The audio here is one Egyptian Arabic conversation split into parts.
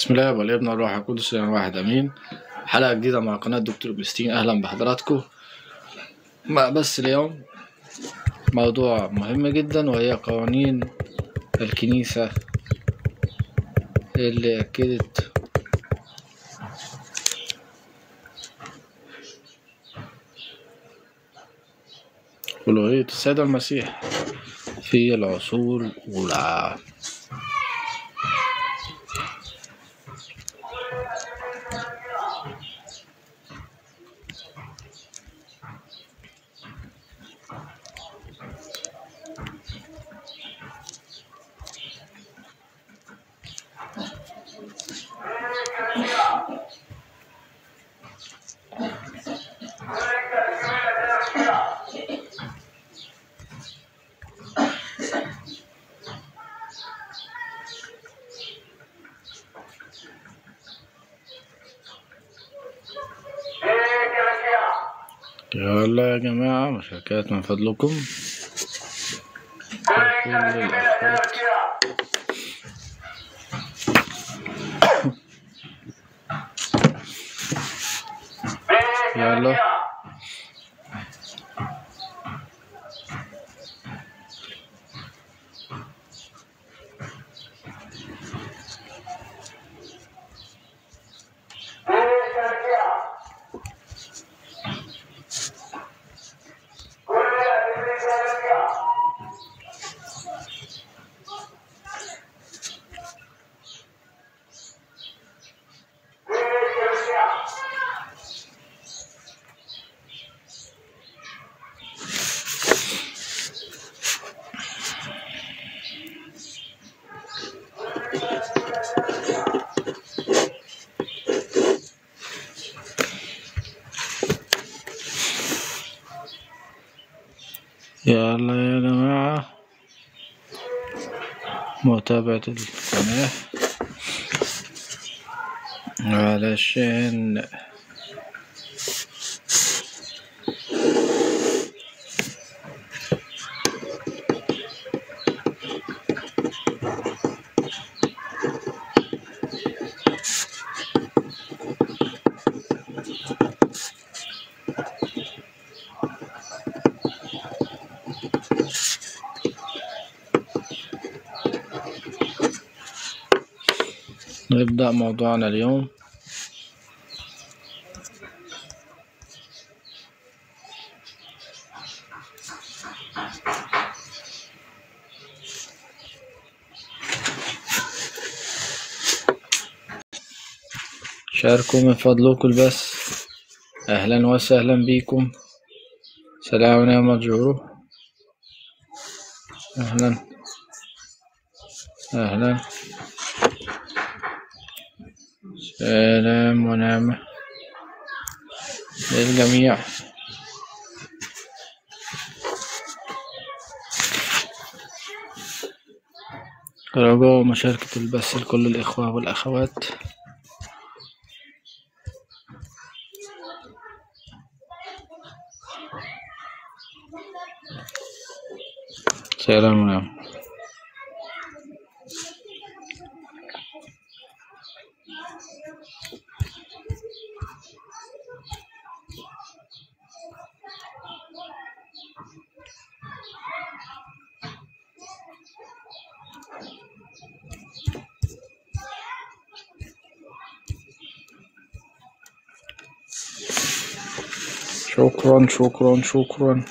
بسم الله والابن والروح القدس يعني واحد امين حلقة جديدة مع قناة دكتور بلستين اهلا بحضراتكم ما بس اليوم موضوع مهم جدا وهي قوانين الكنيسة اللي اكدت ألوهية السيد المسيح في العصور الأولى يلا يا جماعة مشاركات من فضلكم كل الأخوات يلا يلا يا جماعة متابعة القناة علشان نبدأ موضوعنا اليوم شاركوا من فضلكم البث أهلا وسهلا بكم سلام يا مجهور أهلا أهلا سلام ونعمة للجميع رجاء مشاركة البث لكل الإخوة والأخوات سلام ونعمة شكرا شكرا شكرا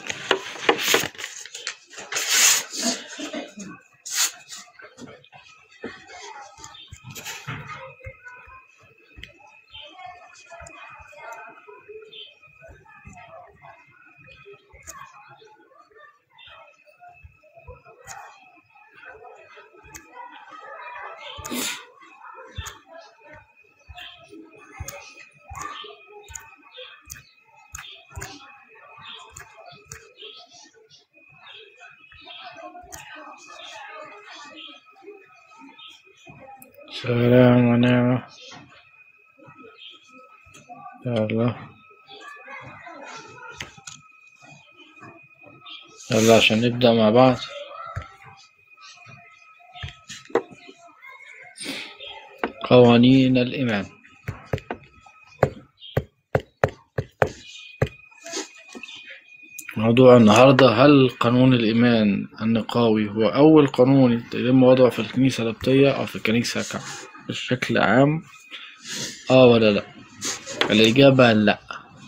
سلام ونعمة يلا يلا عشان نبدأ مع بعض قوانين الإيمان موضوع النهاردة هل قانون الإيمان النقاوي هو أول قانون يتم وضعه في الكنيسة القبطية أو في الكنيسة ك- بشكل عام؟ آه ولا لأ؟ الإجابة لأ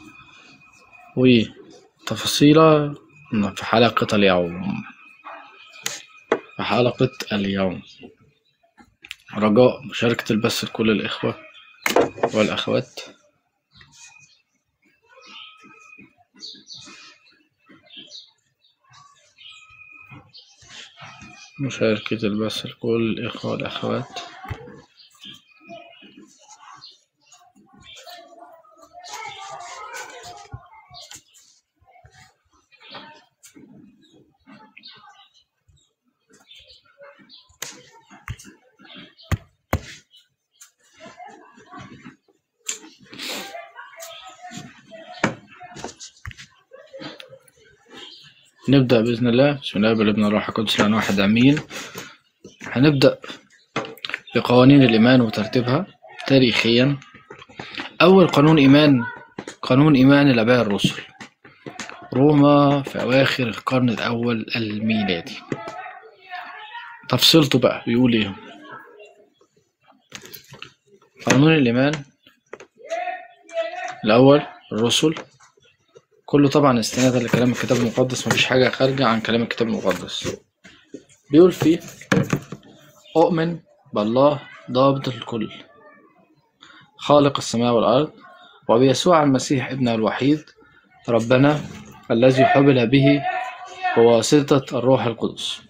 وتفاصيلها في حلقة اليوم في حلقة اليوم رجاء مشاركة البث لكل الإخوة والأخوات مشاركة البث لكل الإخوة والأخوات نبدأ بإذن الله بسم الله والابن والروح القدس الآن واحد أمين هنبدأ بقوانين الإيمان وترتيبها تاريخيا أول قانون إيمان قانون إيمان الآباء الرسل روما في أواخر القرن الأول الميلادي تفصيلته بقى بيقول إيه قانون الإيمان الأول الرسل كله طبعا استنادا لكلام الكتاب المقدس مفيش حاجة خارجة عن كلام الكتاب المقدس بيقول فيه أؤمن بالله ضابط الكل خالق السماء والأرض وبيسوع المسيح ابنه الوحيد ربنا الذي حبل به بواسطة الروح القدس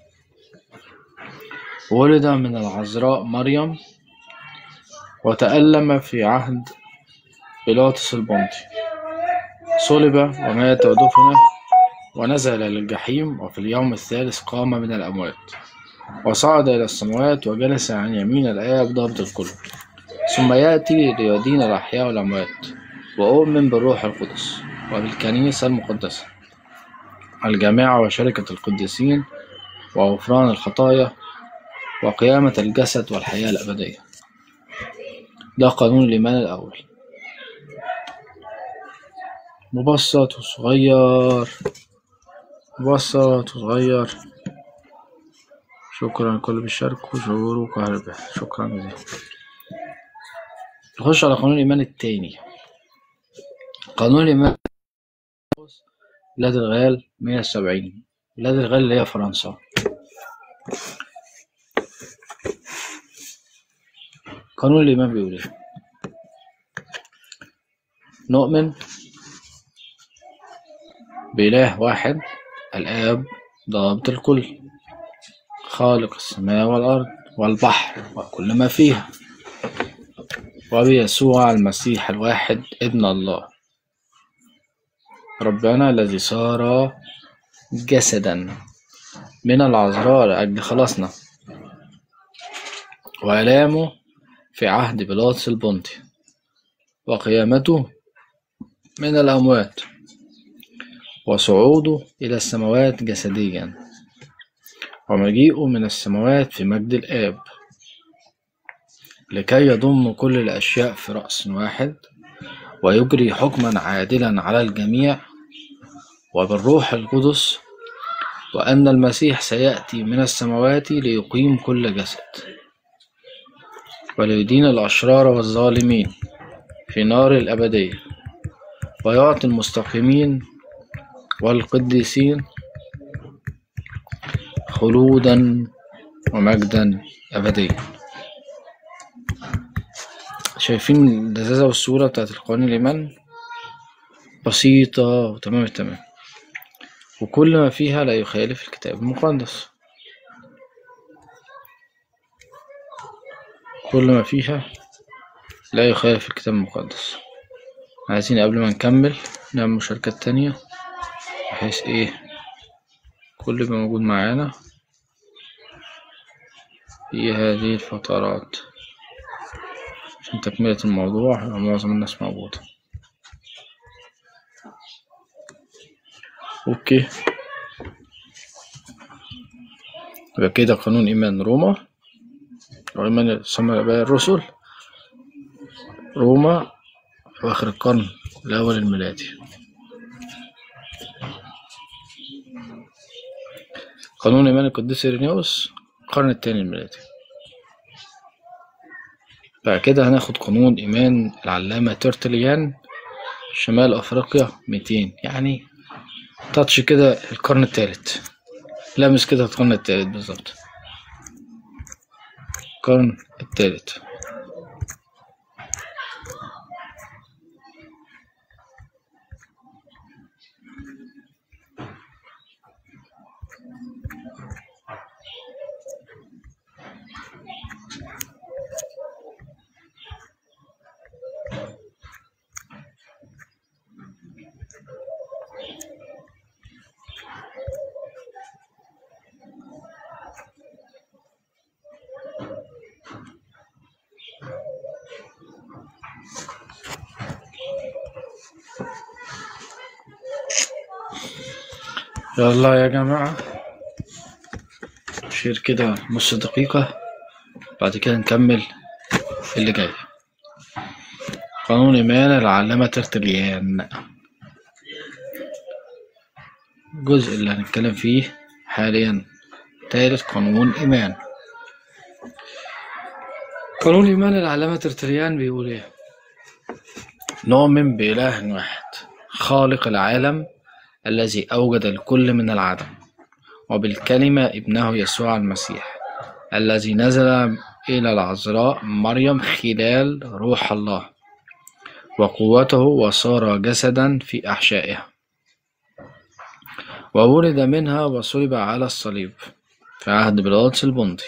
ولد من العذراء مريم وتألم في عهد بيلاطس البنطي صلب ومات ودفن ونزل للجحيم وفي اليوم الثالث قام من الأموات وصعد إلى السماوات وجلس عن يمين الآب ضابط الكل ثم يأتي ليدين الأحياء والأموات وأؤمن بالروح القدس وبالكنيسة المقدسة الجامعة وشركة القديسين وغفران الخطايا وقيامة الجسد والحياة الأبدية ده قانون الإيمان الأول مبسط وصغير مبسط وصغير شكرا لكل بيشاركوا شعور وكهرباء شكرا جزيلا نخش على قانون الإيمان التاني قانون الإيمان بلاد الغال مية وسبعين بلاد الغال اللي هي فرنسا قانون الإيمان بيقول إيه نؤمن بإله واحد الآب ضابط الكل خالق السماء والأرض والبحر وكل ما فيها وبيسوع المسيح الواحد ابن الله ربنا الذي صار جسدا من العذراء لأجل خلاصنا وآلامه في عهد بيلاطس البنطي وقيامته من الأموات وصعوده إلى السماوات جسديا ومجيئه من السماوات في مجد الآب لكي يضم كل الأشياء في رأس واحد ويجري حكما عادلا على الجميع وبالروح القدس وأن المسيح سيأتي من السماوات ليقيم كل جسد وليدين الأشرار والظالمين في نار الأبدية ويعطي المستقيمين والقديسين خلودا ومجدا أبديا شايفين اللذاذة والسهولة بتاعت القوانين الإيمان بسيطة وتمام التمام وكل ما فيها لا يخالف الكتاب المقدس كل ما فيها لا يخالف الكتاب المقدس عايزين قبل ما نكمل نعمل مشاركات تانية بحيث ايه كل يبقى موجود معانا في هذه الفترات عشان تكملة الموضوع يبقى معظم الناس موجودة اوكي يبقى كده قانون إيمان روما وإيمان سمى الآباء الرسل روما في آخر القرن الأول الميلادي قانون إيمان القديس إيرينيوس القرن التاني الميلادي بعد كده هناخد قانون إيمان العلامة ترتليان شمال أفريقيا ميتين يعني تاتش كده القرن التالت لامس كده القرن التالت بالظبط القرن التالت يلا يا جماعة شير كده نص دقيقة بعد كده نكمل اللي جاي قانون إيمان العلامة ترتليان الجزء اللي هنتكلم فيه حاليا تالت قانون إيمان قانون إيمان العلامة ترتليان بيقول إيه نؤمن بإله واحد خالق العالم الذي أوجد الكل من العدم وبالكلمة ابنه يسوع المسيح الذي نزل إلى العذراء مريم خلال روح الله وقوته وصار جسدا في أحشائها وولد منها وصلب على الصليب في عهد بيلاطس البنطي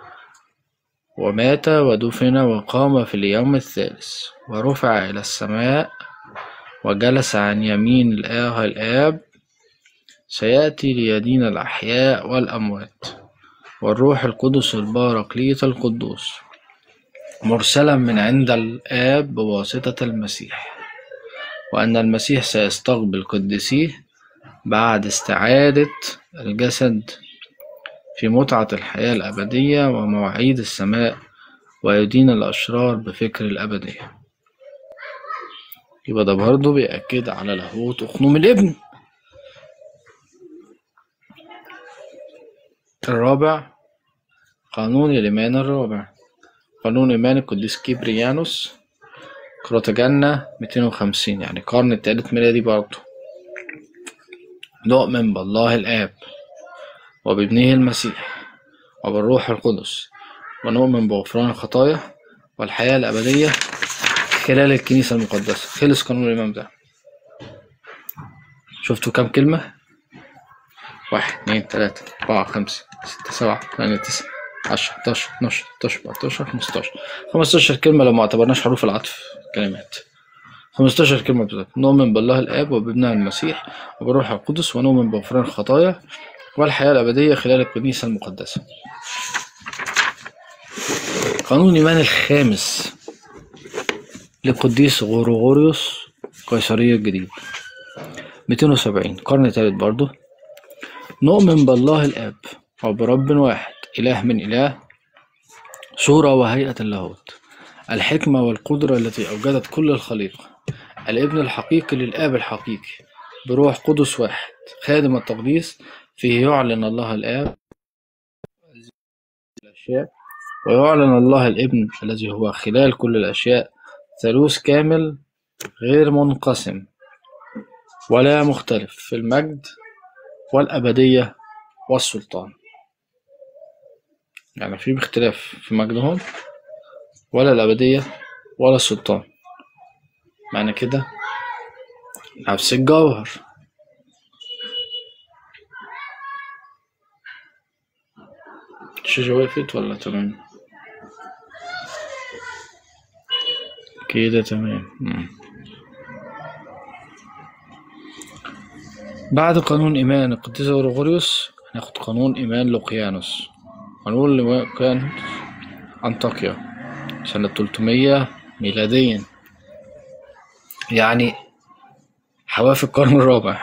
ومات ودفن وقام في اليوم الثالث ورفع إلى السماء وجلس عن يمين الآه الآب سيأتي ليدين الأحياء والأموات والروح القدس الباركليت القدوس مرسلا من عند الآب بواسطة المسيح وأن المسيح سيستقبل قدسيه بعد استعادة الجسد في متعة الحياة الأبدية ومواعيد السماء ويدين الأشرار بفكر الأبدية يبقى ده برضه بيأكد على لاهوت أخنوم الابن الرابع قانون الإيمان الرابع قانون إيمان القديس كيبريانوس كروتاجانا 250 يعني القرن التالت ميلادي برضه نؤمن بالله الآب وبابنه المسيح وبالروح القدس ونؤمن بغفران الخطايا والحياة الأبدية خلال الكنيسة المقدسة خلص قانون الإيمان ده شفتوا كام كلمة؟ واحد اتنين تلاتة أربعة خمسة ستة سبعة تمانية تسعة عشرة حداشر اتناشر تلاتاشر أربعتاشر خمستاشر خمستاشر كلمة لو ما اعتبرناش حروف العطف كلمات خمستاشر كلمة بالظبط نؤمن بالله الآب وبابنه المسيح وبالروح القدس ونؤمن بغفران الخطايا والحياة الأبدية خلال الكنيسة المقدسة قانون الإيمان الخامس للقديس غرغوريوس قيصرية الجديد 270 قرن تالت برضه نؤمن بالله الآب وبرب واحد إله من إله صورة وهيئة اللاهوت الحكمة والقدرة التي أوجدت كل الخليقة الابن الحقيقي للآب الحقيقي بروح قدس واحد خادم التقديس فيه يعلن الله الآب الأشياء ويعلن الله الابن الذي هو خلال كل الأشياء ثالوث كامل غير منقسم ولا مختلف في المجد والأبدية والسلطان يعني في اختلاف في مجدهم ولا الأبدية ولا السلطان معنى كده نفس الجوهر الشاشة وقفت ولا تمام كده تمام مم. بعد قانون إيمان القديس غريغوريوس هناخد قانون إيمان لوقيانوس قانون لوقيانوس أنطاكيا سنة 300 ميلاديا يعني حواف القرن الرابع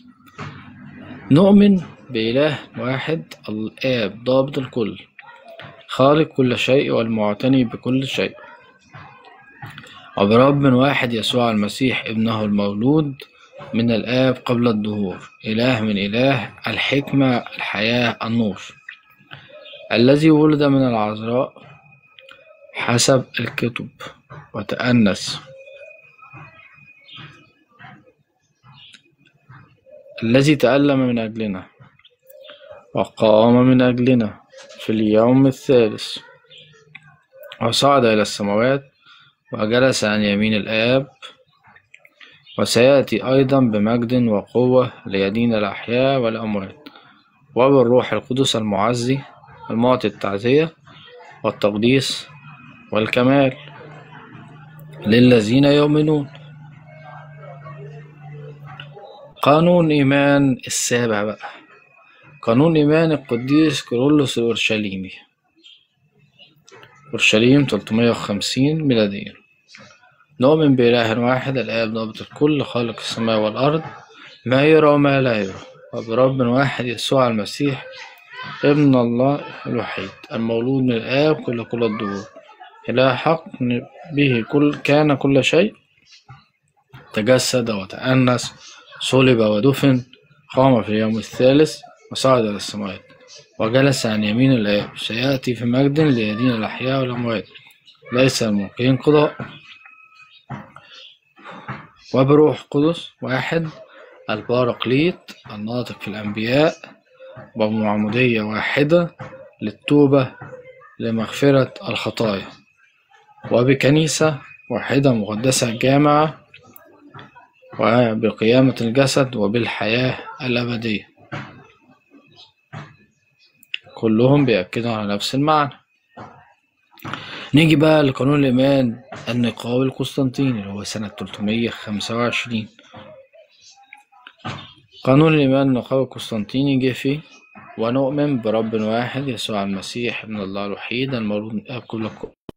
نؤمن بإله واحد الآب ضابط الكل خالق كل شيء والمعتني بكل شيء وبرب واحد يسوع المسيح ابنه المولود من الآب قبل الدهور إله من إله الحكمة الحياة النور الذي ولد من العذراء حسب الكتب وتأنس الذي تألم من أجلنا وقام من أجلنا في اليوم الثالث وصعد إلى السماوات وجلس عن يمين الآب وسيأتي أيضا بمجد وقوة ليدين الأحياء والأموات وبالروح القدس المعزي المعطي التعزية والتقديس والكمال للذين يؤمنون قانون إيمان السابع بقى قانون إيمان القديس كيرلس الأورشليمي أورشليم 350 ميلاديا نؤمن بإله واحد الآب ضابط الكل خالق السماء والأرض ما يرى وما لا يرى وبرب واحد يسوع المسيح ابن الله الوحيد المولود من الآب كل كل الدهور إله حق به كل كان كل شيء تجسد وتأنس صلب ودفن قام في اليوم الثالث وصعد إلى السماوات وجلس عن يمين الآب سيأتي في مجد ليدين الأحياء والأموات ليس الملقين قضاء وبروح قدس واحد البارقليط الناطق في الأنبياء ومعمودية واحدة للتوبة لمغفرة الخطايا وبكنيسة واحدة مقدسة جامعة وبقيامة الجسد وبالحياة الأبدية كلهم بيأكدوا على نفس المعنى نيجي بقى لقانون الإيمان النقاوي القسطنطيني اللي هو سنة 325 قانون الإيمان النقاوي القسطنطيني جه فيه ونؤمن برب واحد يسوع المسيح ابن الله الوحيد المولود من الآب كل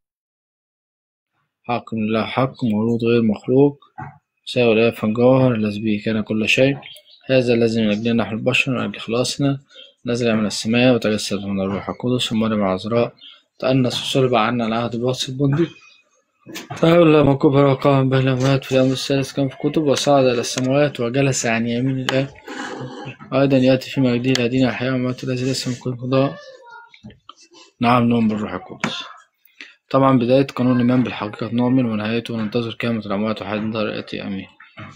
حق من الله حق مولود غير مخلوق ساوي الآب في الجوهر الذي به كان كل شيء هذا الذي من أجلنا نحن البشر من أجل خلاصنا نزل من السماء وتجسد من الروح القدس ومريم العذراء تأنس وصلب عنا العهد الوصي البندي تألم كبر وقام بين الأموات في اليوم الثالث كان في كتب وصعد إلى السماوات وجلس عن يمين الآب أيضا يأتي في مجده إلى دين الحياة والموت الذي ليس من كل قضاء نعم نؤمن بالروح القدس طبعا بداية قانون الإيمان بالحقيقة نؤمن ونهايته ننتظر قيامة الأموات وحد دار يأتي أمين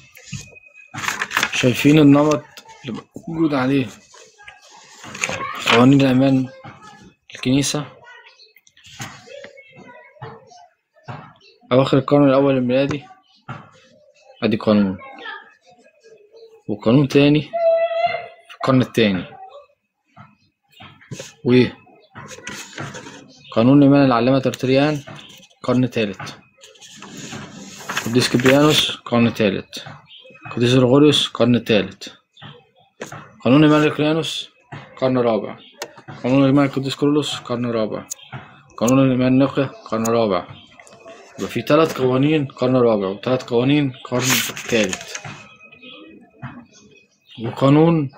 شايفين النمط اللي موجود عليه قوانين الإيمان الكنيسة أواخر القرن الأول الميلادي أدي قانون وقانون تاني في القرن التاني و قانون إيمان العلامة ترتريان قرن تالت قديس كبريانوس قرن تالت قديس غرغوريوس قرن تالت قانون إيمان الكريانوس قرن رابع قانون الإيمان القديس كورولوس قرن رابع قانون الإيمان النقية قرن رابع يبقى في تلات قوانين قرن رابع وتلات قوانين قرن تالت وقانون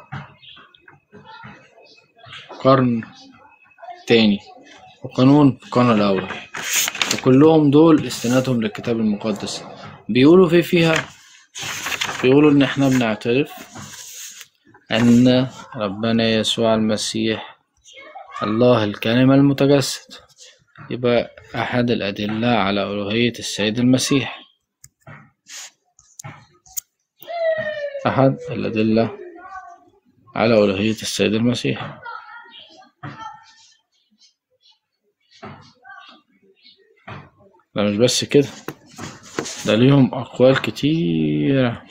قرن تاني وقانون في القرن الأول وكلهم دول استنادهم للكتاب المقدس بيقولوا في فيها بيقولوا إن إحنا بنعترف أن ربنا يسوع المسيح الله الكلمة المتجسد يبقى أحد الأدلة على ألوهية السيد المسيح أحد الأدلة على ألوهية السيد المسيح ده مش بس كده ده ليهم أقوال كتيرة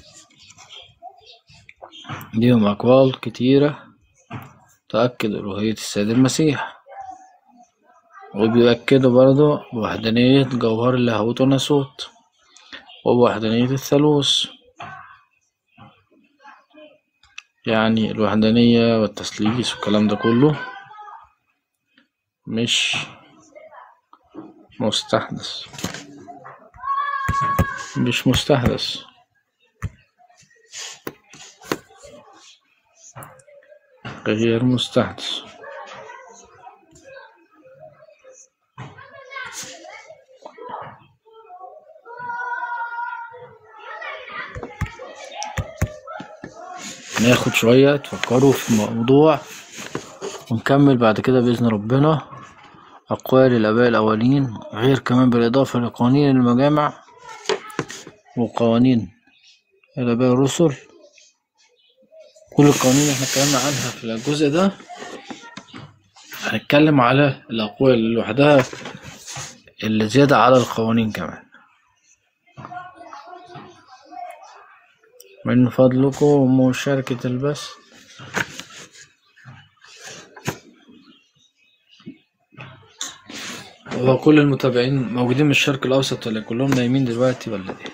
ليهم أقوال كتيرة تؤكد ألوهية السيد المسيح وبيؤكدوا برضو بوحدانية جوهر اللاهوت والناسوت وبوحدانية الثالوث يعني الوحدانية والتثليث والكلام ده كله مش مستحدث مش مستحدث غير مستحدث ناخد شوية تفكروا في الموضوع ونكمل بعد كده بإذن ربنا أقوال الآباء الأولين غير كمان بالإضافة لقوانين المجامع وقوانين الآباء الرسل كل القوانين اللي احنا اتكلمنا عنها في الجزء ده هنتكلم على الأقوال لوحدها اللي زيادة على القوانين كمان من فضلكم مشاركة البث هو كل المتابعين موجودين من الشرق الأوسط ولا كلهم نايمين دلوقتي ولا ايه؟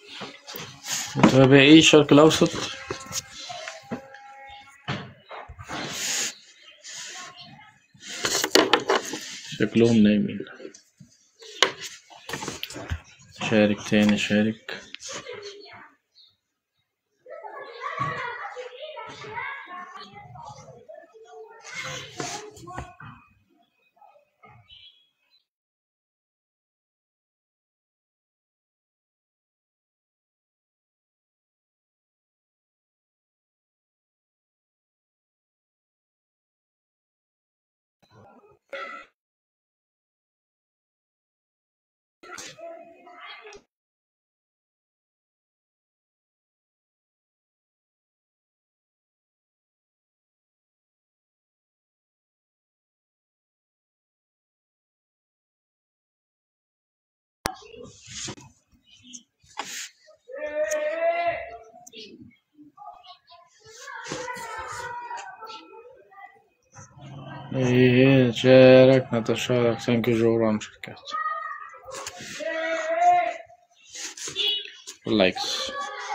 متابعي الشرق الأوسط شكلهم نايمين شارك تاني شارك ايه شارك نتشارك ثانك يو جورا مشاركات لايكس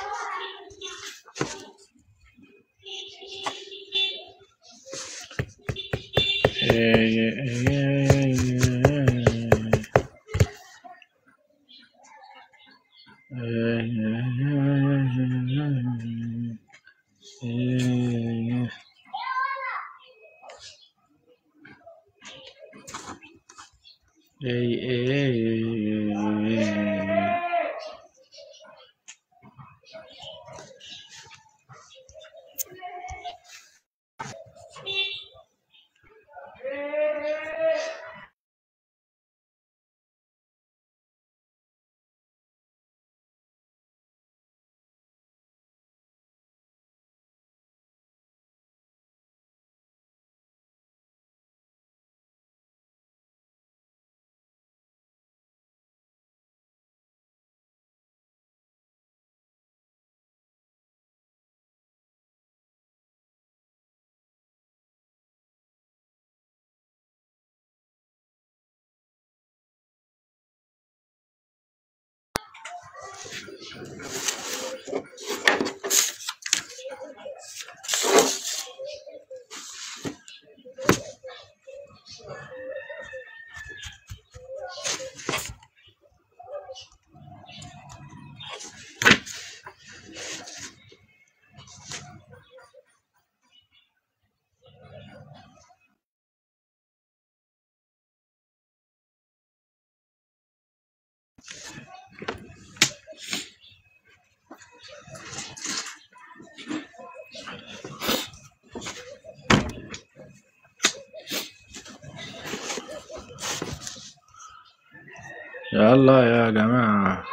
يلا يا جماعة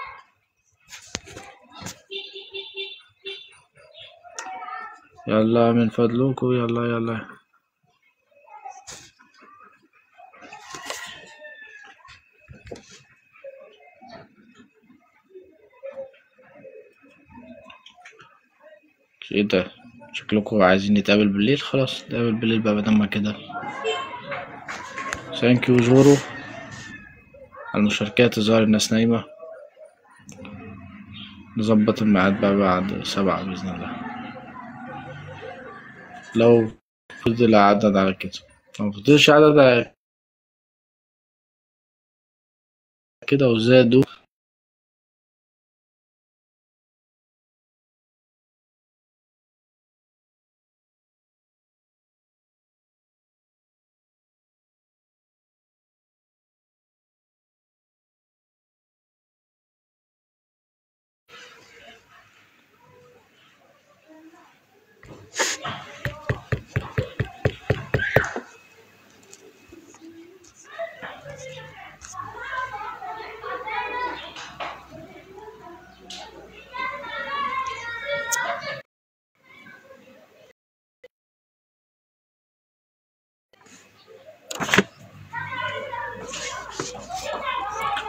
يلا من فضلكم يلا يلا ايه ده شكلكم عايزين نتقابل بالليل خلاص نتقابل بالليل بقى بدل ما كده ثانك يو جورو على المشاركات الظاهر الناس نايمة نظبط الميعاد بقى بعد سبعة بإذن الله لو فضل عدد على كده لو مفضلش عدد على كده وزادوا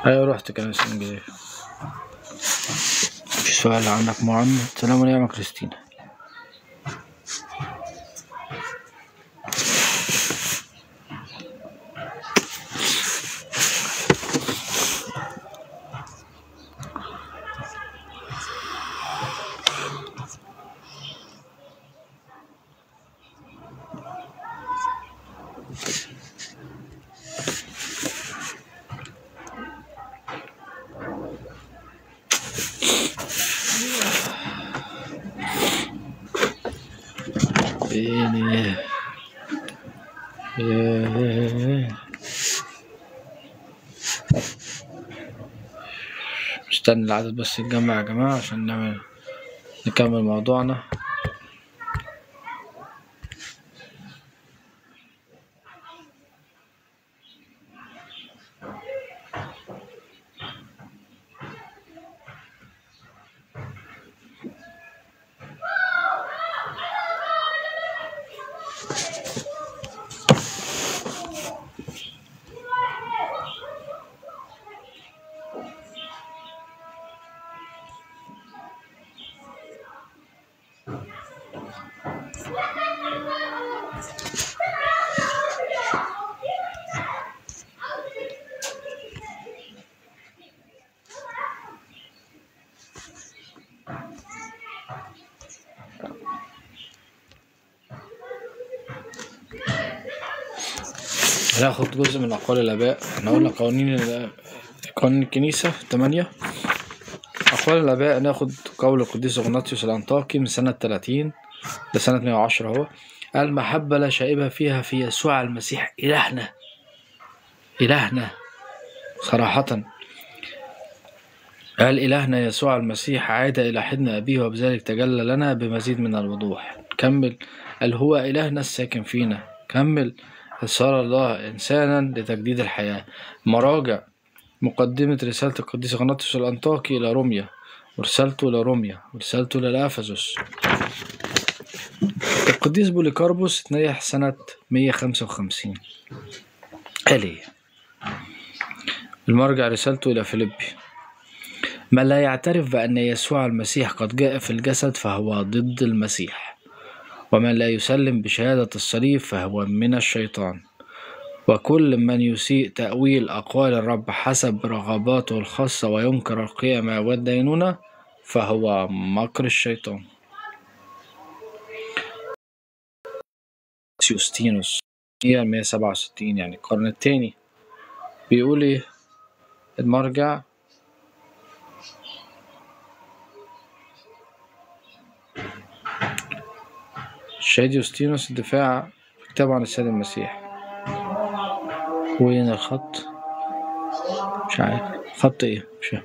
أيوة رحت كنيسة إنجيلية في سؤال عندك محمد سلام عليكم يا كريستينا بيني يا- مستني العدد بس يتجمع يا جماعة عشان نعمل نكمل موضوعنا هناخد جزء من أقوال الآباء احنا قلنا قوانين ال- قوانين الكنيسة تمانية أقوال الآباء ناخد قول القديس أغناطيوس الأنطاكي من سنة تلاتين لسنة مية وعشرة أهو المحبة لا شائبة فيها في يسوع المسيح إلهنا إلهنا صراحة قال إلهنا يسوع المسيح عاد إلى حضن أبيه وبذلك تجلى لنا بمزيد من الوضوح كمل قال هو إلهنا الساكن فينا كمل صار الله إنسانا لتجديد الحياة مراجع مقدمة رسالة القديس غناطيوس الأنطاكي إلى روميا ورسالته إلى روميا ورسالته إلى أفسس القديس بوليكاربوس اتنيح سنة 155 قال إيه؟ المرجع رسالته إلى فيليبي من لا يعترف بأن يسوع المسيح قد جاء في الجسد فهو ضد المسيح ومن لا يسلم بشهادة الصليب فهو من الشيطان وكل من يسيء تأويل أقوال الرب حسب رغباته الخاصة وينكر القيامة والدينونة فهو مكر الشيطان يوستينوس هي 167 يعني القرن الثاني بيقول ايه المرجع الشهيد يوستينوس الدفاع كتاب عن السيد المسيح وين الخط مش عارف خط ايه مش فاهم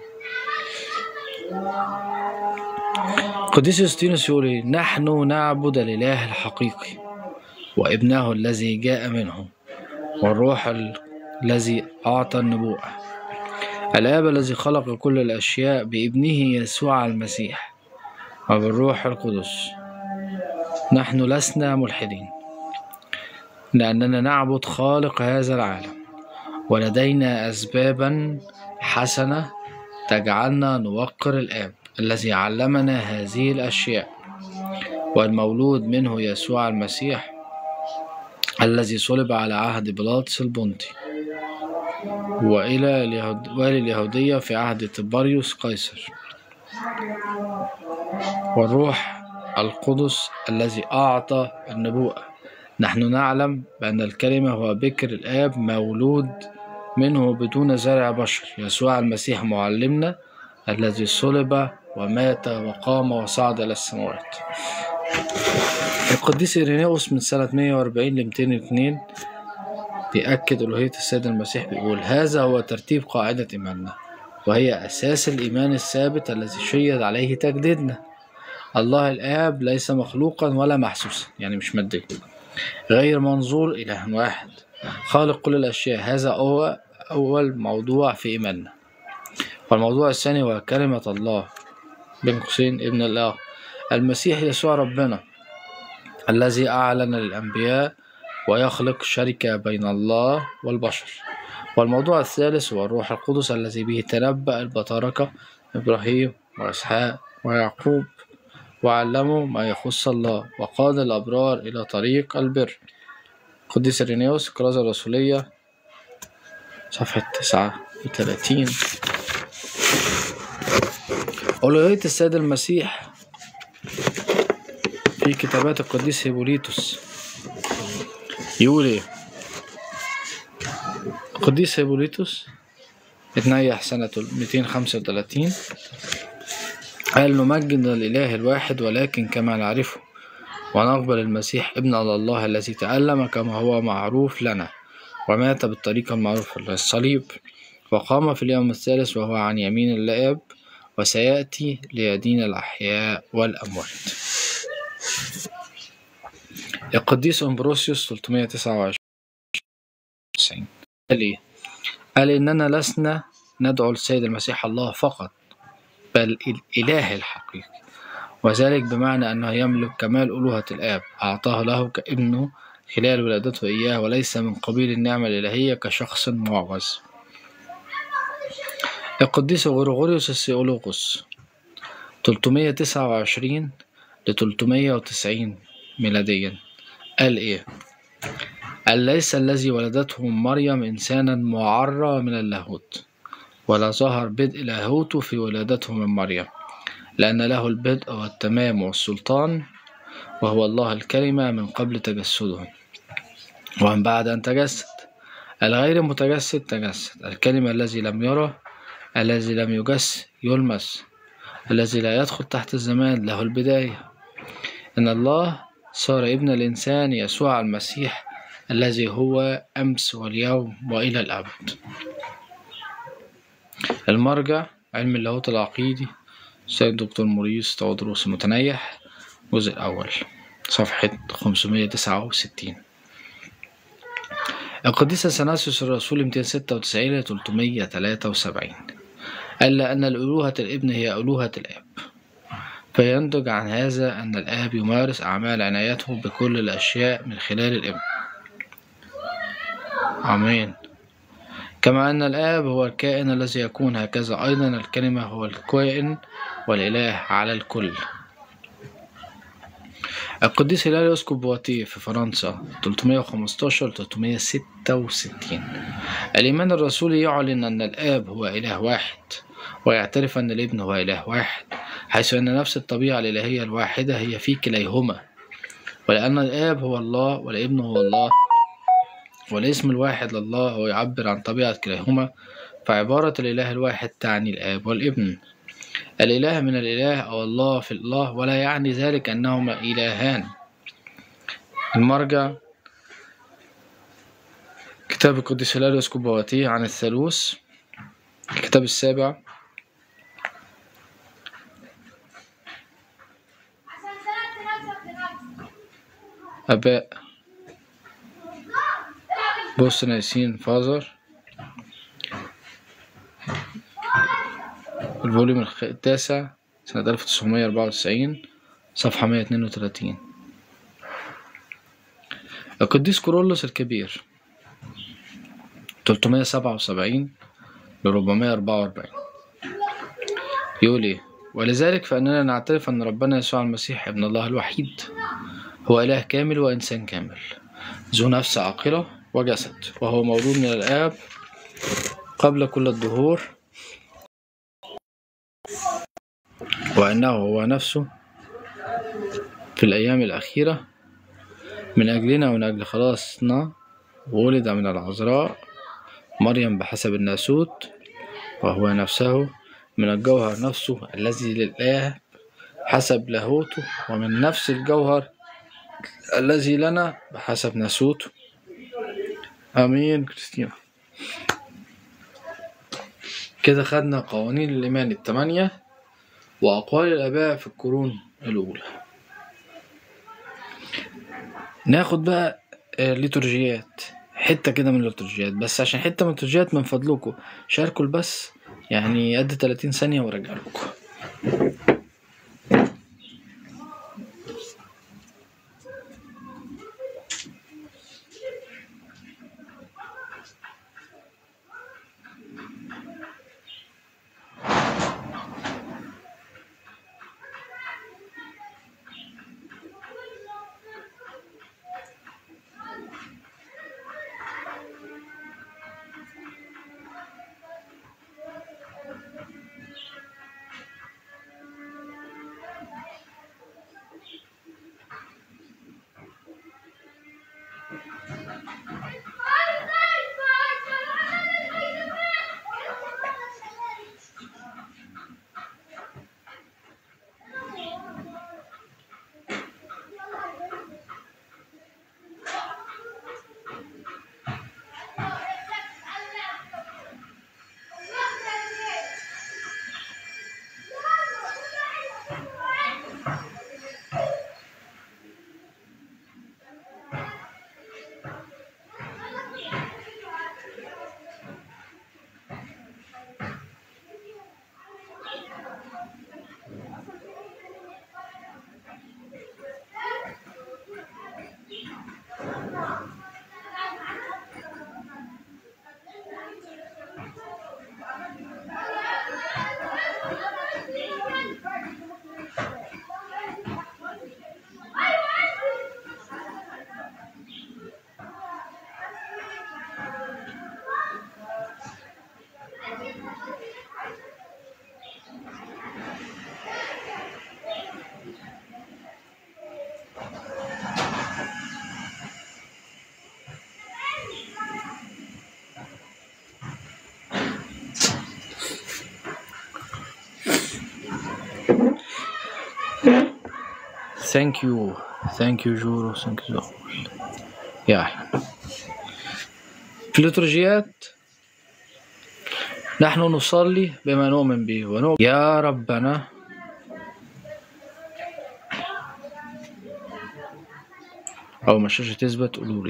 قديس يوستينوس يقول ايه نحن نعبد الاله الحقيقي وابنه الذي جاء منه والروح ال- الذي اعطى النبوءه الاب الذي خلق كل الاشياء بابنه يسوع المسيح وبالروح القدس نحن لسنا ملحدين لأننا نعبد خالق هذا العالم ولدينا أسبابا حسنة تجعلنا نوقر الآب الذي علمنا هذه الأشياء والمولود منه يسوع المسيح الذي صلب على عهد بيلاطس البنطي وإلى اليهود... والي اليهودية في عهد تبريوس قيصر والروح القدس الذي أعطى النبوءة نحن نعلم بأن الكلمة هو بكر الآب مولود منه بدون زرع بشر يسوع المسيح معلمنا الذي صلب ومات وقام وصعد إلى السماوات القديس إيرينيوس من سنة 140 ل 202 بيأكد ألوهية السيد المسيح بيقول هذا هو ترتيب قاعدة إيماننا وهي أساس الإيمان الثابت الذي شيد عليه تجديدنا الله الآب ليس مخلوقا ولا محسوسا يعني مش مادي غير منظور إله واحد خالق كل الأشياء هذا هو أول موضوع في إيماننا والموضوع الثاني هو كلمة الله بين قوسين ابن الله المسيح يسوع ربنا الذي أعلن للأنبياء ويخلق شركة بين الله والبشر والموضوع الثالث هو الروح القدس الذي به تنبأ البطاركة إبراهيم وإسحاق ويعقوب وعلموا ما يخص الله وقاد الأبرار إلى طريق البر قديس إرينيوس الكرازة الرسولية صفحة تسعة وثلاثين أولوية السيد المسيح في كتابات القديس هيبوليتوس يقول إيه القديس هيبوليتوس اتنيح سنة 235 قال نمجد الإله الواحد ولكن كما نعرفه ونقبل المسيح ابن الله الذي تألم كما هو معروف لنا ومات بالطريقة المعروفة للصليب وقام في اليوم الثالث وهو عن يمين الآب وسيأتي ليدين الأحياء والأموات القديس أمبروسيوس 329 قال إيه؟ قال إننا لسنا ندعو السيد المسيح الله فقط بل الإله الحقيقي وذلك بمعنى أنه يملك كمال ألوهة الآب أعطاه له كابنه خلال ولادته إياه وليس من قبيل النعمة الإلهية كشخص معوز القديس غرغوريوس السيولوغوس 329 ل 390 ميلاديا قال إيه؟ قال ليس الذي ولدته مريم إنسانا معرى من اللاهوت ولا ظهر بدء لاهوته في ولادته من مريم لأن له البدء والتمام والسلطان وهو الله الكلمة من قبل تجسده ومن بعد أن تجسد الغير متجسد تجسد الكلمة الذي لم يره الذي لم يجس يلمس الذي لا يدخل تحت الزمان له البداية إن الله صار ابن الإنسان يسوع المسيح الذي هو أمس واليوم وإلى الأبد المرجع علم اللاهوت العقيدي السيد دكتور موريس تودروس المتنيح الجزء الأول صفحة 569 القديس أثناسيوس الرسول 296 ل 373 قال أن الألوهة الابن هي ألوهة الآب فينتج عن هذا أن الآب يمارس أعمال عنايته بكل الأشياء من خلال الابن آمين كما أن الآب هو الكائن الذي يكون هكذا أيضا الكلمة هو الكائن والإله على الكل القديس هلال يسكب بواتيه في فرنسا 315 366 الإيمان الرسولي يعلن أن الآب هو إله واحد ويعترف أن الابن هو إله واحد حيث أن نفس الطبيعة الإلهية الواحدة هي في كليهما ولأن الآب هو الله والابن هو الله والاسم الواحد لله هو يعبر عن طبيعة كليهما فعبارة الإله الواحد تعني الآب والابن الإله من الإله أو الله في الله ولا يعني ذلك أنهما إلهان المرجع كتاب القديس هيلاريوس كوبواتي عن الثالوث الكتاب السابع آباء بوست نايسين فازر الفوليوم الخ- التاسع سنة 1994 صفحة 132 القديس كورولوس الكبير 377 ل 444 يقول ايه ولذلك فإننا نعترف أن ربنا يسوع المسيح ابن الله الوحيد هو إله كامل وإنسان كامل ذو نفس عاقلة وجسد وهو مولود من الآب قبل كل الدهور وأنه هو نفسه في الأيام الأخيرة من أجلنا ومن أجل خلاصنا ولد من العذراء مريم بحسب الناسوت وهو نفسه من الجوهر نفسه الذي للآب حسب لاهوته ومن نفس الجوهر الذي لنا بحسب ناسوته آمين كريستينا كده خدنا قوانين الإيمان التمانية وأقوال الآباء في القرون الأولى ناخد بقى آه، ليتورجيات حتة كده من الليتورجيات بس عشان حتة من الليتورجيات من فضلكم شاركوا البث يعني قد 30 ثانية وارجع لكم ثانك يو ثانك يو جورو ثانك يو يا أحلى في الليتورجيات نحن نصلي بما نؤمن به ونؤمن يا ربنا أول ما الشاشة تثبت قولوا لي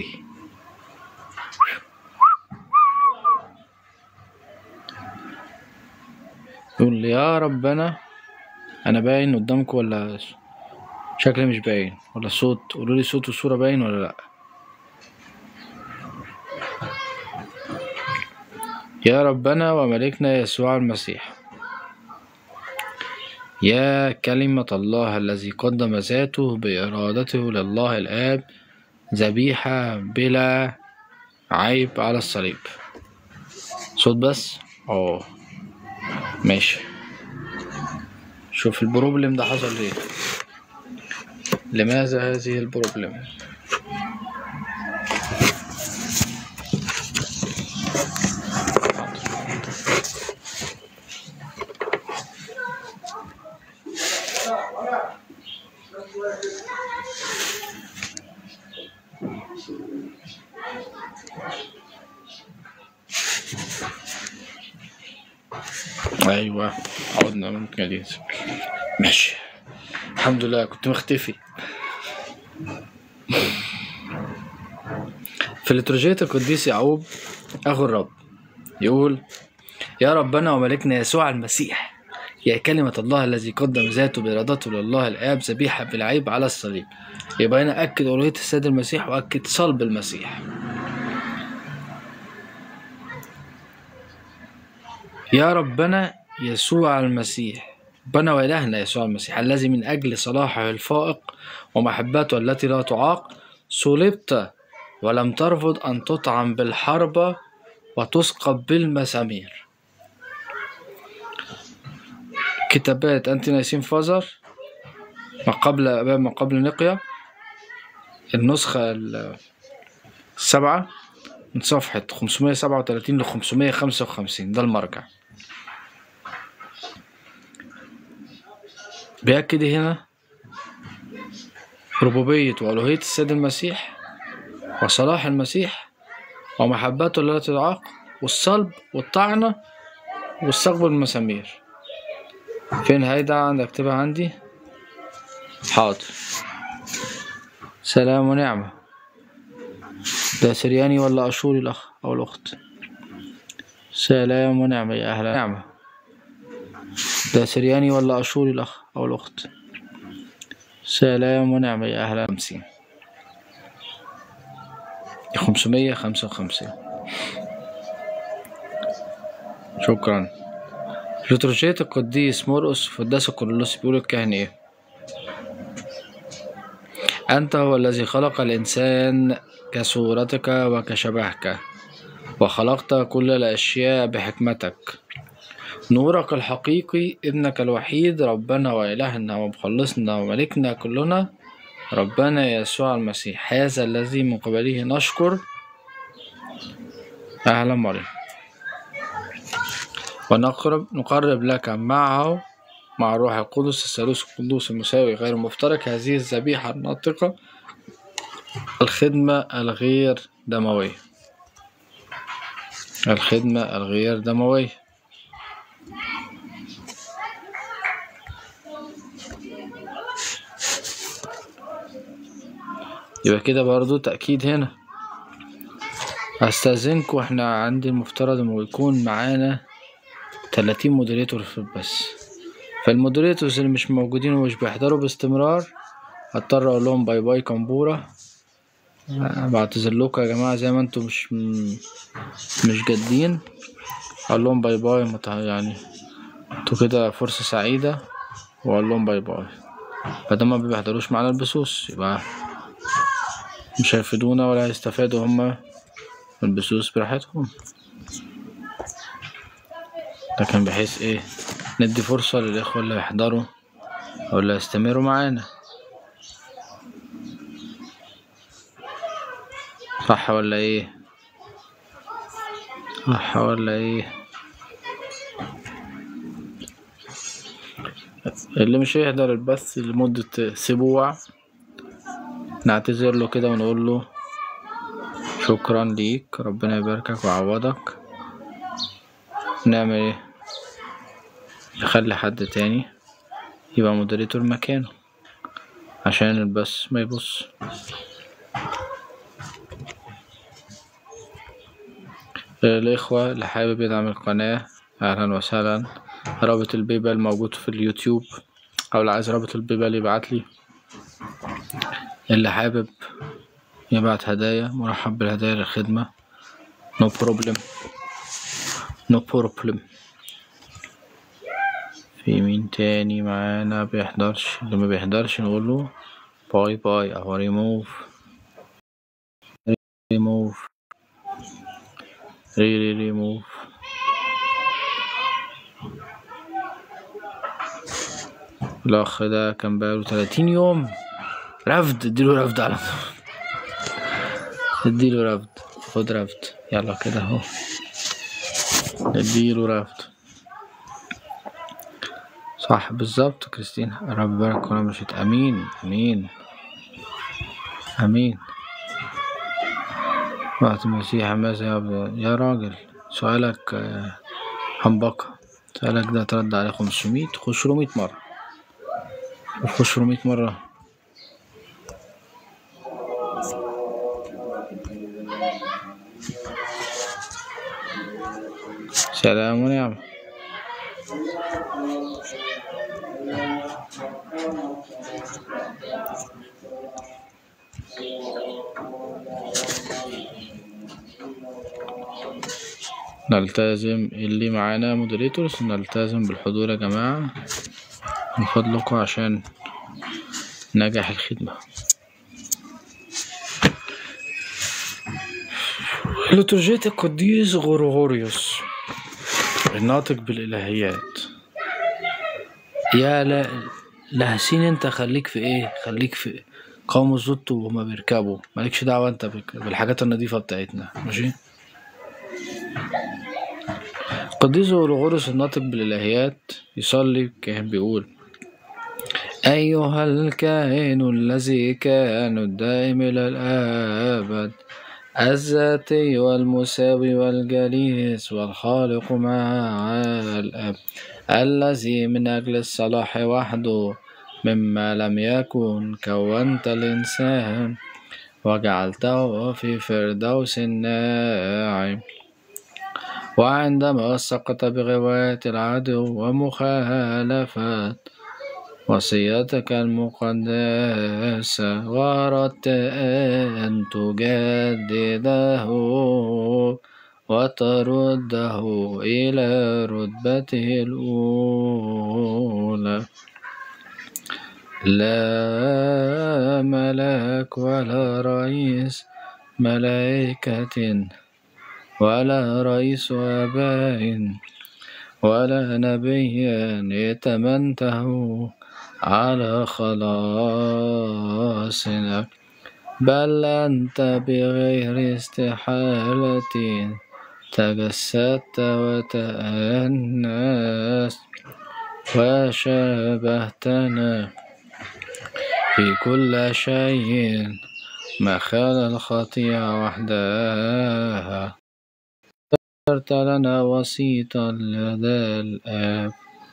يقول لي يا ربنا أنا باين قدامكم ولا شكلي مش باين ولا الصوت قولوا لي صوت والصورة باين ولا لأ يا ربنا وملكنا يسوع المسيح يا كلمة الله الذي قدم ذاته بإرادته لله الآب ذبيحة بلا عيب على الصليب صوت بس اه ماشي شوف البروبلم ده حصل ليه لماذا هذه البروبلم ايوه عودنا من جديد ماشي الحمد لله كنت مختفي في لترجية القديس يعقوب أخو الرب يقول يا ربنا وملكنا يسوع المسيح يا كلمة الله الذي قدم ذاته بإرادته لله الآب ذبيحة بالعيب على الصليب يبقى هنا أكد ألوهية السيد المسيح وأكد صلب المسيح يا ربنا يسوع المسيح ربنا وإلهنا يسوع المسيح الذي من أجل صلاحه الفائق ومحبته التي لا تعاق صلبت ولم ترفض أن تطعم بالحربة وتسقط بالمسامير كتابات أنتي نايسين فازر ما قبل ما قبل نقيا النسخة ال- السبعة من صفحة 537 ل 555 ده المرجع بيأكد هنا ربوبية وألوهية السيد المسيح وصلاح المسيح ومحبته لا تدعاق والصلب والطعنة والثقب المسامير فين هيدا عندك اكتبها عندي حاضر سلام ونعمة ده سرياني ولا أشوري الأخ أو الأخت سلام ونعمة يا أهلا نعمة ده سرياني ولا أشوري الأخ أو الأخت سلام ونعمة يا أهلا خمسين خمسمية خمسة وخمسين شكرا لترجية القديس مرقس في الداس كورنثوس بيقول الكاهن ايه أنت هو الذي خلق الإنسان كصورتك وكشبهك وخلقت كل الأشياء بحكمتك نورك الحقيقي ابنك الوحيد ربنا وإلهنا ومخلصنا وملكنا كلنا ربنا يسوع المسيح هذا الذي من قبله نشكر أهلا مريم ونقرب نقرب لك معه مع الروح القدس الثالوث القدوس المساوي غير المفترق هذه الذبيحة الناطقة الخدمة الغير دموية الخدمة الغير دموية يبقى كده برضو تأكيد هنا استأذنكوا احنا عندي المفترض انه يكون معانا تلاتين مودريتور في البث فالمودريتورز اللي مش موجودين ومش بيحضروا باستمرار هضطر اقول لهم باي باي كمبورة أنا بعتذر لكم يا جماعة زي ما انتوا مش م- مش جادين اقول لهم باي باي مت- يعني انتوا كده فرصة سعيدة واقول لهم باي باي بدل ما بيحضروش معانا البثوث يبقى مش هيفيدونا ولا هيستفادوا هما من البثوث براحتهم لكن بحيث ايه ندي فرصة للإخوة اللي يحضروا أو اللي يستمروا معانا صح ولا ايه صح ولا ايه اللي مش هيحضر البث لمدة أسبوع نعتذر له كده ونقول له شكرا ليك ربنا يباركك ويعوضك نعمل ايه نخلي حد تاني يبقى مودريتور مكانه عشان البث ما يبص الإخوة اللي حابب يدعم القناة أهلا وسهلا رابط البيبال موجود في اليوتيوب أو اللي عايز رابط البيبال يبعتلي اللي حابب يبعت هدايا مرحب بالهدايا للخدمة no problem no problem في مين تاني معانا بيحضرش اللي ما بيحضرش نقوله باي باي أو ريموف ريموف ري ري ريموف الأخ ده كان بقاله تلاتين يوم رفض اديله رفض على طول اديله رفض خد رفض يلا كده اهو اديله رفض صح بالظبط كريستينا رب يبارك وانا مشيت امين امين امين وقت المسيح ماذا يا عبد يا راجل سؤالك آه، همبكة سؤالك ده ترد عليه خمسمية خشرمية مرة خشرمية مرة سلام ونعم نلتزم اللي معانا مودريتورز نلتزم بالحضور يا جماعة من فضلكم عشان نجاح الخدمة لترجية القديس غرغوريوس الناطق بالإلهيات يا لا لهسين انت خليك في ايه خليك في قوم الزط وهما بيركبوا مالكش دعوة انت بك- بالحاجات النظيفة بتاعتنا ماشي قديس غرغوريوس الناطق بالإلهيات يصلي كان بيقول أيها الكائن الذي كان الدائم إلى الأبد الذاتي والمساوي والجليس والخالق مع الأب الذي من أجل الصلاح وحده مما لم يكن كونت الإنسان وجعلته في فردوس الناعم وعندما سقط بغواية العدو ومخالفة وصيتك المقدسة وأردت أن تجدده وترده إلى رتبته الأولى لا ملاك ولا رئيس ملائكة ولا رئيس آباء ولا نبيا ائتمنته على خلاصنا بل أنت بغير استحالة تجسدت وتأنست وشابهتنا في كل شيء ما خلا الخطيئة وحدها صرت لنا وسيطا لدى الآب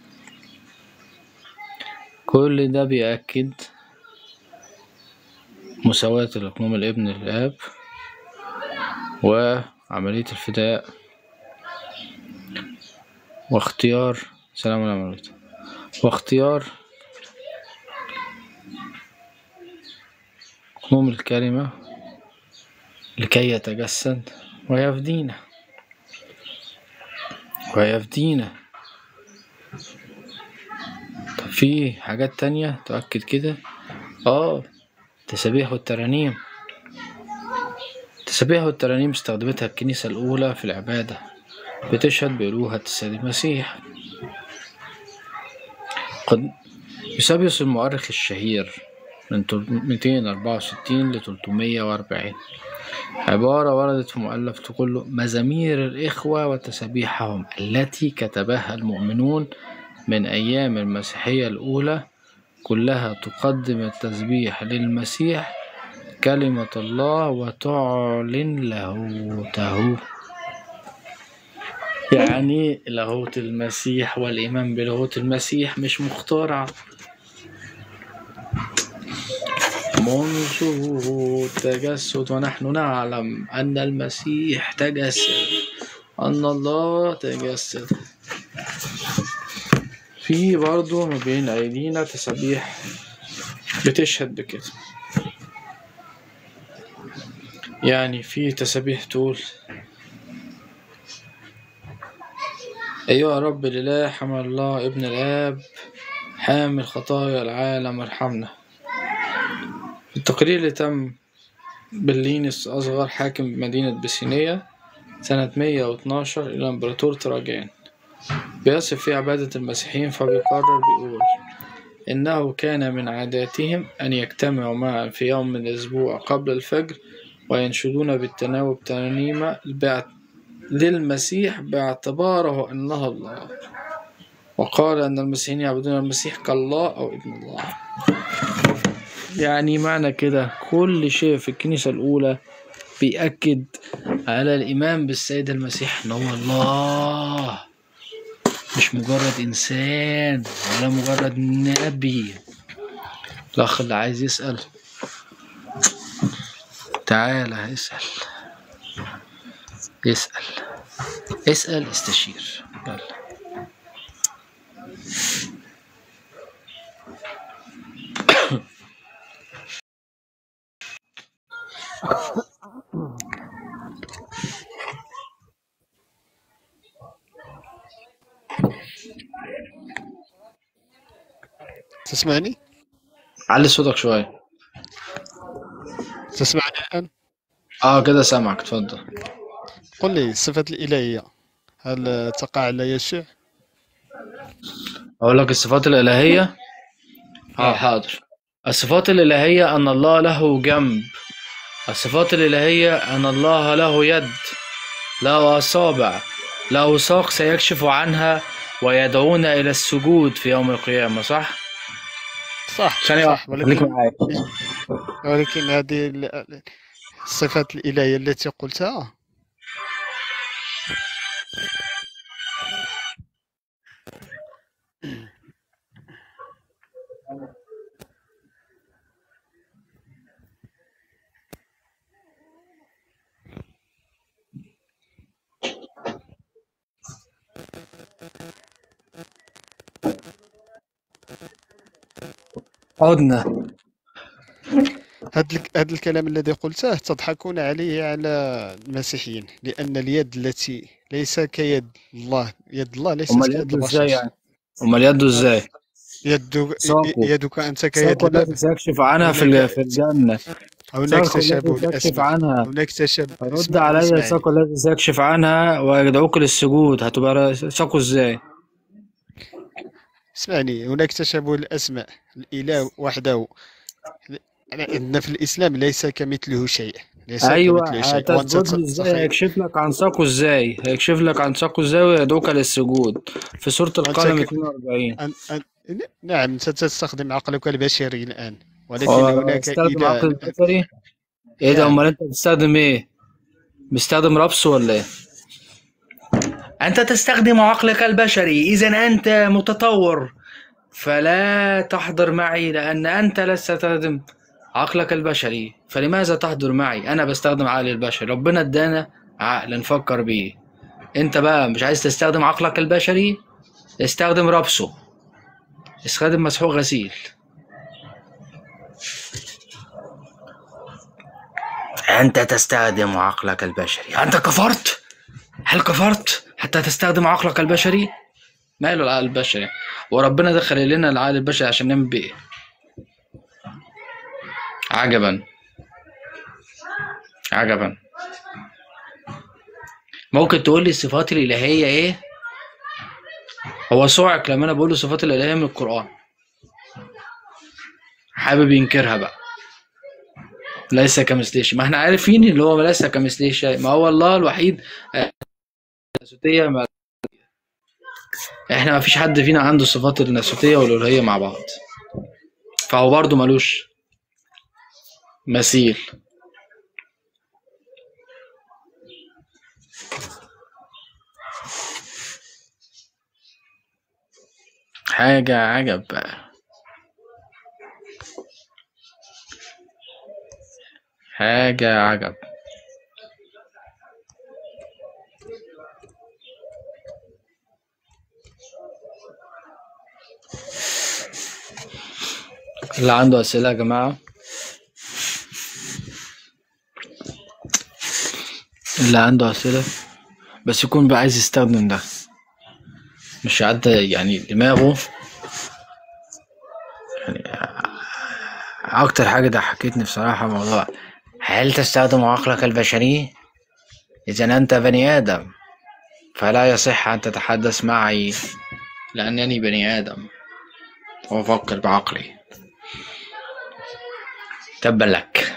كل ده بيأكد مساواة الأقنوم الابن للآب وعملية الفداء واختيار سلام عليكم واختيار أقنوم الكلمة لكي يتجسد ويفدينا ويفدينا طب في حاجات تانية تؤكد كده اه التسابيح والترانيم التسابيح والترانيم استخدمتها الكنيسة الأولى في العبادة بتشهد بألوهة السيد المسيح قد يوسابيوس المؤرخ الشهير من 264 ل 340 عبارة وردت في مؤلف تقول له مزامير الإخوة وتسابيحهم التي كتبها المؤمنون من أيام المسيحية الأولى كلها تقدم التسبيح للمسيح كلمة الله وتعلن لاهوته يعني لاهوت المسيح والإيمان بلاهوت المسيح مش مخترع منذ التجسد ونحن نعلم أن المسيح تجسد أن الله تجسد في برضه ما بين أيدينا تسابيح بتشهد بكده يعني في تسابيح تقول أيها رب الإله حمل الله ابن الآب حامل خطايا العالم ارحمنا التقرير اللي تم بلينس أصغر حاكم مدينة بسينية سنة مية واتناشر إلى إمبراطور تراجان بيصف في عبادة المسيحيين فبيقرر بيقول إنه كان من عاداتهم أن يجتمعوا معا في يوم من الأسبوع قبل الفجر وينشدون بالتناوب ترانيم للمسيح باعتباره أنه الله وقال أن المسيحيين يعبدون المسيح كالله أو ابن الله يعني معنى كده كل شيء في الكنيسة الأولى بيأكد على الإيمان بالسيد المسيح إن هو الله مش مجرد إنسان ولا مجرد نبي الأخ اللي عايز يسأل تعالى اسأل اسأل اسأل استشير يلا تسمعني؟ علي صوتك شوية تسمعني الآن؟ اه كده سامعك اتفضل قل لي الصفات الإلهية هل تقع على يشوع؟ أقول لك الصفات الإلهية اه آه. حاضر الصفات الإلهية أن الله له جنب الصفات الإلهية أن الله له يد له أصابع له ساق سيكشف عنها ويدعون إلى السجود في يوم القيامة صح؟ صح ثانية صح واحدة خليك ولكن معايا ولكن هذه ال- الصفات الإلهية التي قلتها عدنا هذا الك- هذا الكلام الذي قلته تضحكون عليه على المسيحيين لأن اليد التي ليس كيد الله يد الله ليست أمال كيد يده إزاي البشر يعني؟ أمال يده إزاي؟ يد ساقه يدك أنت كيد ساقه التي الباب سيكشف عنها في هناك ال- في الجنة هناك ساقه تشابه التي سيكشف الأسماء عنها هناك تشابه رد اسمع عليا اسمعني ساقه التي سيكشف عنها ويدعوك للسجود هتبقى ساقه ازاي؟ اسمعني هناك تشابه الأسماء الإله وحده عندنا في الإسلام ليس كمثله شيء ليس ايوه كمثله شيء وأنت هتسجد له ازاي تخيل هيكشف لك عن ساقه ازاي هيكشف لك عن ساقه ازاي ويدعوك للسجود في سورة وأنت القلم ك... 42 أن... أن... نعم أنت تستخدم عقلك البشري الآن ولكن هناك استخدم عقل إله البشري ايه ده نعم امال انت بتستخدم ايه بتستخدم ربص ولا ايه انت تستخدم عقلك البشري اذا انت متطور فلا تحضر معي لان انت لست تستخدم عقلك البشري فلماذا تحضر معي انا بستخدم عقلي البشري ربنا ادانا عقل نفكر بيه انت بقى مش عايز تستخدم عقلك البشري استخدم ربصه استخدم مسحوق غسيل أنت تستخدم عقلك البشري أنت كفرت؟ هل كفرت حتى تستخدم عقلك البشري؟ ماله العقل البشري؟ وربنا دخل لنا العقل البشري عشان نعمل بيه عجبا عجبا ممكن تقول لي الصفات الإلهية إيه؟ هو صعق لما أنا بقول له الصفات الإلهية من القرآن حابب ينكرها بقى ليس كمثله شيء ما احنا عارفين اللي هو ليس كمثله شيء ما هو الله الوحيد الثلاثية ما احنا ما فيش حد فينا عنده صفات الناسوتية والألوهية مع بعض فهو برضه ملوش مثيل حاجة عجب بقى حاجة عجب اللي عنده أسئلة يا جماعة اللي عنده أسئلة بس يكون بقى عايز يستخدم ده مش عدى يعني دماغه يعني أكتر حاجة ضحكتني بصراحة موضوع هل تستخدم عقلك البشري؟ إذا أنت بني آدم فلا يصح أن تتحدث معي لأنني بني آدم وأفكر بعقلي تبا لك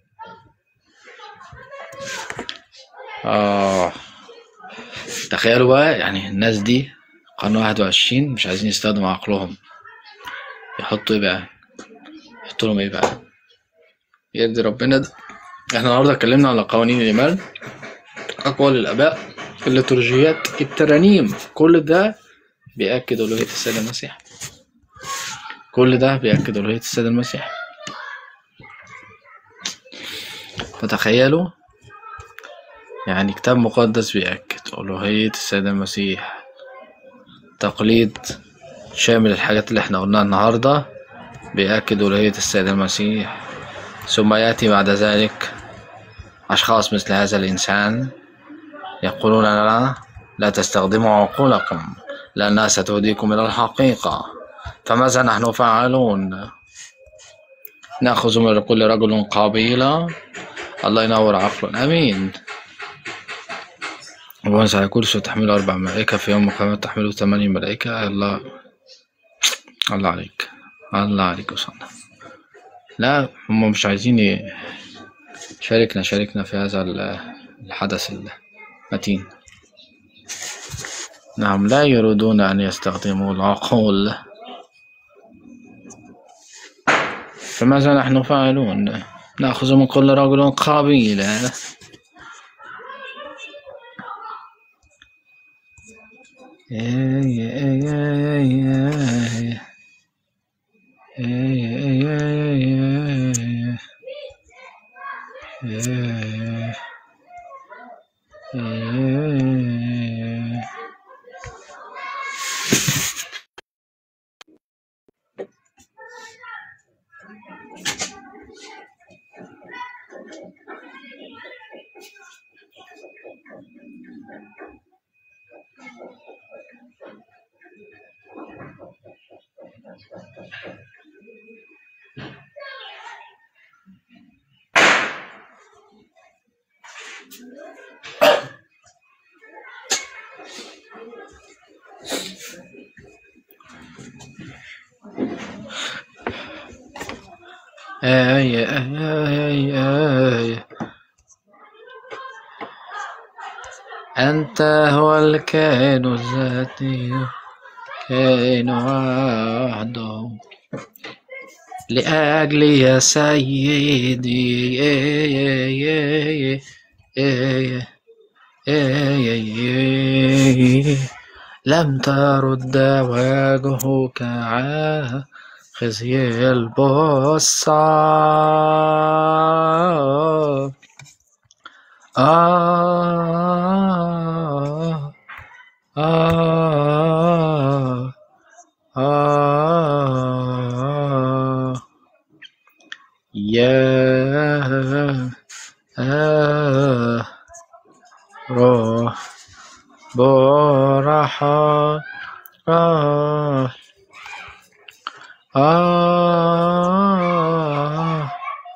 آه تخيلوا بقى يعني الناس دي قرن واحد وعشرين مش عايزين يستخدموا عقلهم يحطوا ايه بقى يحطوا لهم ايه بقى يرضي ربنا ده احنا النهارده اتكلمنا على قوانين الايمان اقوال الاباء الليتورجيات الترانيم كل ده بيأكد ألوهية السيد المسيح كل ده بيأكد ألوهية السيد المسيح فتخيلوا يعني كتاب مقدس بيأكد ألوهية السيد المسيح تقليد شامل الحاجات اللي احنا قلناها النهاردة بيأكد ألوهية السيد المسيح ثم يأتي بعد ذلك أشخاص مثل هذا الإنسان يقولون لنا لا تستخدموا عقولكم لأنها ستهديكم إلى الحقيقة فماذا نحن فاعلون نأخذ من كل رجل قبيلة الله ينور عقله آمين ومن هيقول ستحمل أربع ملائكة في يوم القيامة تحمل ثمانية ملائكة الله الله عليك الله عليك وصلنا لا هم مش عايزين ي- شاركنا شاركنا في هذا ال- الحدث المتين نعم لا يريدون أن يستخدموا العقول فماذا نحن فاعلون نأخذ من كل رجل قبيلة آي آي آي أنت هو الكائن الذاتي كائن وحده لأجلي يا سيدي لم ترد وجهك عن خزي البصار آه آه آه يا آه روح برحا آه آه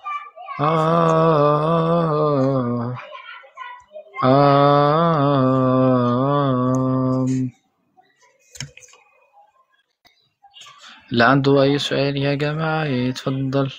آه آه اللي عنده أي سؤال يا جماعة يتفضل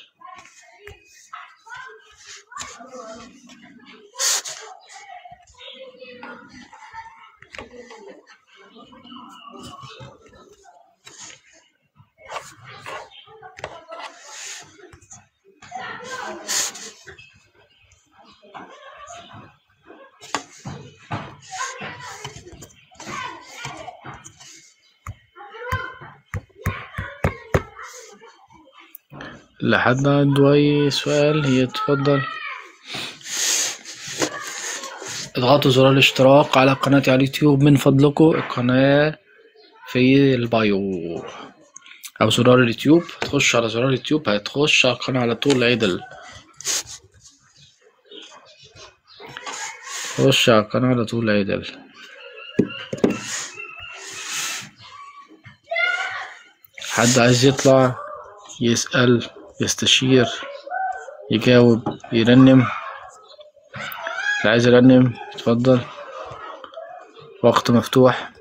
لحد عنده أي سؤال يتفضل اضغطوا زرار الاشتراك على قناتي على اليوتيوب من فضلكم القناة في البايو أو زرار اليوتيوب تخش على زرار اليوتيوب هتخش على القناة على طول عدل خش على القناة على طول عدل حد عايز يطلع يسأل يستشير يجاوب يرنم اللي عايز يرنم اتفضل وقت مفتوح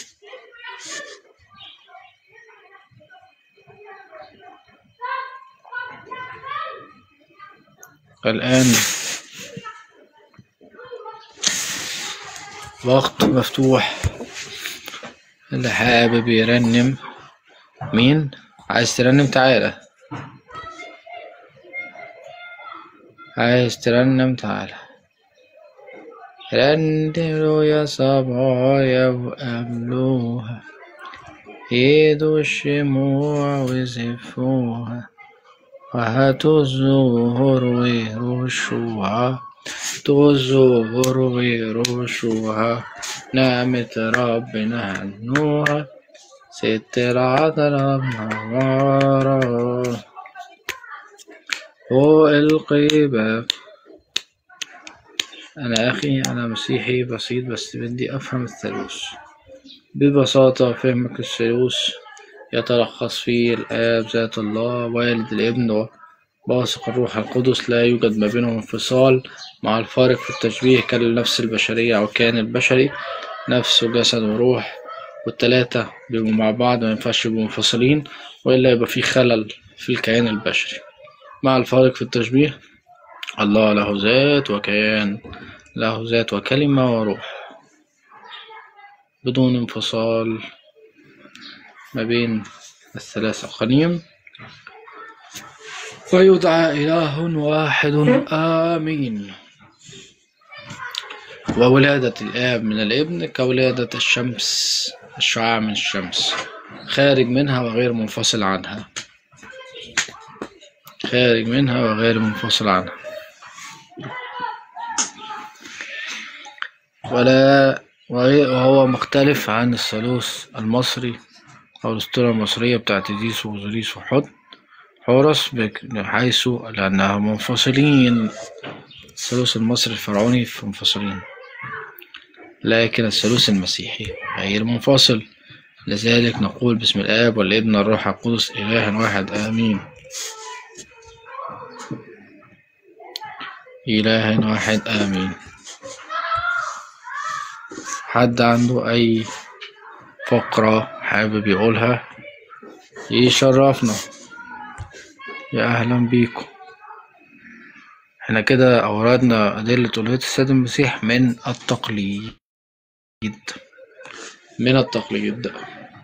الآن وقت مفتوح اللي حابب يرنم مين عايز ترنم تعالى عايز ترنم تعالى رنموا يا صبايا وقابلوها ايدوا الشموع وزفوها وهاتوا الزهور ويرشوها هاتوا الزهور ويرشوها نعمة ربنا هنوها ست العذراء منورة فوق القباب أنا أخي أنا مسيحي بسيط بس بدي أفهم الثالوث ببساطة فهمك الثالوث يتلخص في الآب ذات الله والد الابن واثق الروح القدس لا يوجد ما بينهم انفصال مع الفارق في التشبيه كالنفس البشرية أو كان البشري نفس وجسد وروح والتلاتة بيبقوا مع بعض مينفعش يبقوا منفصلين وإلا يبقى في خلل في الكيان البشري مع الفارق في التشبيه الله له ذات وكيان له ذات وكلمة وروح بدون انفصال ما بين الثلاث أقانيم ويدعى إله واحد آمين وولادة الآب من الابن كولادة الشمس الشعاع من الشمس خارج منها وغير منفصل عنها خارج منها وغير منفصل عنها ولا وهو مختلف عن الثالوث المصري أو الأسطورة المصرية بتاعت إيديس وأوزوريس وحد حورس حيث لأنهم منفصلين الثالوث المصري الفرعوني منفصلين لكن الثالوث المسيحي غير منفصل لذلك نقول باسم الآب والابن والروح القدس إله واحد آمين إله واحد آمين حد عنده أي فقرة حابب يقولها يشرفنا يا أهلا بيكم احنا كده أوردنا أدلة ألوهية السيد المسيح من التقليد من التقليد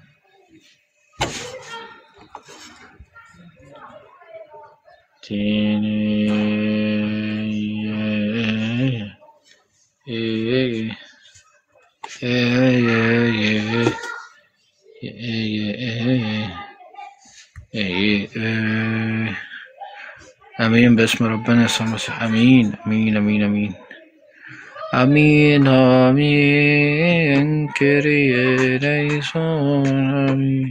امين باسم ربنا يسوع المسيح امين امين امين امين امين امين كريه ليسون امين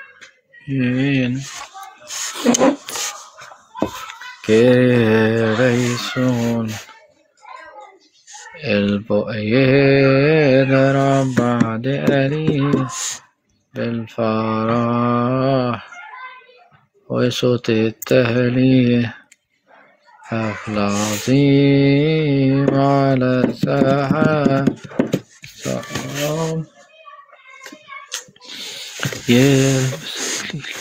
كريه ليسون البؤيد ربع دقري بالفرح وصوت التهليه حفل عظيم على الساحة سلام يلبس الليل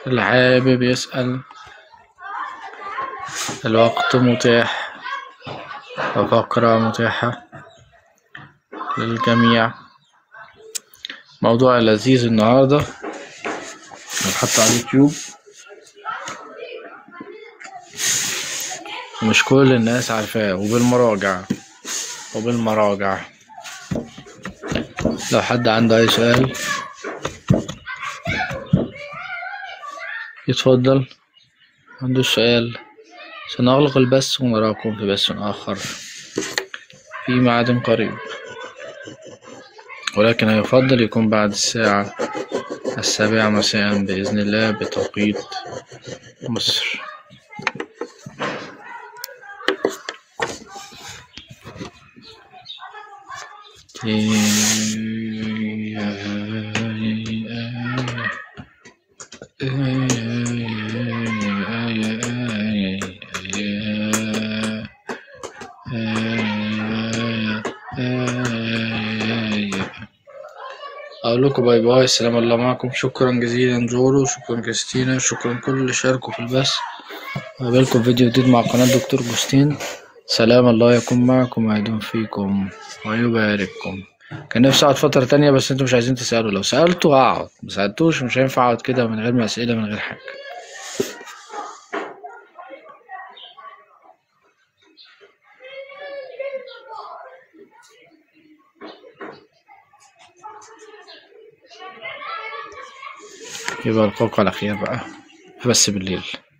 اللي حابب يسأل الوقت متاح وفقرة متاحة للجميع موضوع لذيذ النهاردة هنحط على اليوتيوب مش كل الناس عارفاه وبالمراجع وبالمراجع لو حد عنده أي سؤال يتفضل عنده سؤال سنغلق البث ونراكم في بث آخر في ميعاد قريب ولكن يفضل يكون بعد الساعة السابعة مساء بإذن الله بتوقيت مصر أقول لكم باي باي السلام الله معكم شكرا جزيلا جورو شكرا كريستينا شكرا كل اللي شاركوا في البث أقابلكم فيديو جديد مع قناة دكتور جوستين سلام الله يكون معكم ويدوم فيكم ويبارككم كان نفسي اقعد فترة تانية بس انتوا مش عايزين تسألوا لو سألتوا هقعد ما سألتوش مش هينفع اقعد كده من غير ما أسئلة من غير حاجة يبقى القاكم على خير بقى بس بالليل